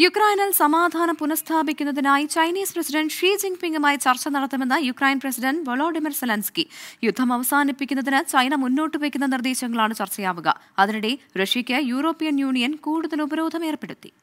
യുക്രൈനിൽ സമാധാനം പുനഃസ്ഥാപിക്കുന്നതിനായി ചൈനീസ് പ്രസിഡന്റ് ഷീ ജിൻപിങ്ങുമായി ചർച്ച നടത്തുമെന്ന് യുക്രൈൻ പ്രസിഡന്റ് വൊളോഡിമിർ സെലൻസ്കി യുദ്ധം അവസാനിപ്പിക്കുന്നതിന് ചൈന മുന്നോട്ട് വയ്ക്കുന്ന നിർദ്ദേശങ്ങളാണ് ചർച്ചയാവുക അതിനിടെ റഷ്യയ്ക്ക് യൂറോപ്യൻ യൂണിയൻ കൂടുതൽ ഉപരോധം ഏർപ്പെടുത്തി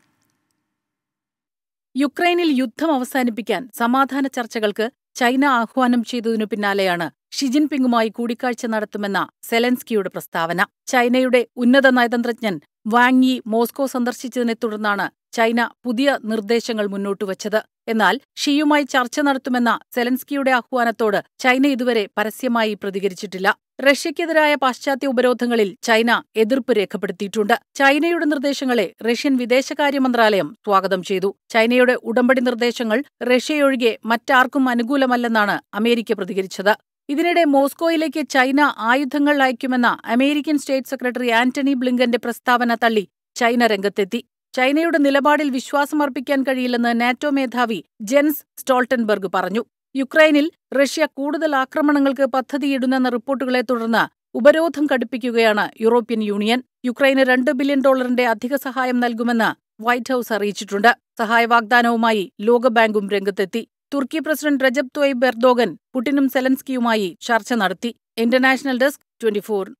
യുക്രൈനിൽ യുദ്ധം അവസാനിപ്പിക്കാൻ സമാധാന ചർച്ചകൾക്ക് ചൈന ആഹ്വാനം ചെയ്തതിനു പിന്നാലെയാണ് ഷിജിൻപിങ്ങുമായി കൂടിക്കാഴ്ച നടത്തുമെന്ന സെലൻസ്കിയുടെ പ്രസ്താവന ചൈനയുടെ ഉന്നത നയതന്ത്രജ്ഞൻ വാങ് യി മോസ്കോ സന്ദർശിച്ചതിനെ തുടർന്നാണ് ചൈന പുതിയ നിർദ്ദേശങ്ങൾ മുന്നോട്ടുവച്ചത് എന്നാൽ ഷിയുമായി ചർച്ച നടത്തുമെന്ന സെലൻസ്കിയുടെ ആഹ്വാനത്തോട് ചൈന ഇതുവരെ പരസ്യമായി പ്രതികരിച്ചിട്ടില്ല റഷ്യയ്ക്കെതിരായ പാശ്ചാത്യ ഉപരോധങ്ങളിൽ ചൈന എതിർപ്പ് രേഖപ്പെടുത്തിയിട്ടുണ്ട് ചൈനയുടെ നിർദ്ദേശങ്ങളെ റഷ്യൻ വിദേശകാര്യ മന്ത്രാലയം സ്വാഗതം ചെയ്തു ചൈനയുടെ ഉടമ്പടി നിർദ്ദേശങ്ങൾ റഷ്യയൊഴികെ മറ്റാർക്കും അനുകൂലമല്ലെന്നാണ് അമേരിക്ക പ്രതികരിച്ചത് ഇതിനിടെ മോസ്കോയിലേക്ക് ചൈന ആയുധങ്ങൾ അയക്കുമെന്ന അമേരിക്കൻ സ്റ്റേറ്റ് സെക്രട്ടറി ആന്റണി ബ്ലിങ്കന്റെ പ്രസ്താവന തള്ളി ചൈന രംഗത്തെത്തി ചൈനയുടെ നിലപാടിൽ വിശ്വാസമർപ്പിക്കാൻ കഴിയില്ലെന്ന് നാറ്റോ മേധാവി ജെൻസ് സ്റ്റോൾട്ടൻബർഗ് പറഞ്ഞു യുക്രൈനിൽ റഷ്യ കൂടുതൽ ആക്രമണങ്ങൾക്ക് പദ്ധതിയിടുന്നെന്ന റിപ്പോർട്ടുകളെ തുടർന്ന് ഉപരോധം കടുപ്പിക്കുകയാണ് യൂറോപ്യൻ യൂണിയൻ യുക്രൈന് രണ്ട് ബില്യൺ ഡോളറിന്റെ അധിക സഹായം നൽകുമെന്ന് വൈറ്റ് ഹൌസ് അറിയിച്ചിട്ടുണ്ട് സഹായ വാഗ്ദാനവുമായി ലോകബാങ്കും രംഗത്തെത്തി തുർക്കി പ്രസിഡന്റ് റജബ് തൊയ്ബ് എർദോഗൻ പുടിനും സെലൻസ്കിയുമായി ചർച്ച നടത്തി ഇന്റർനാഷണൽ ഡെസ്ക് ട്വന്റിഫോർ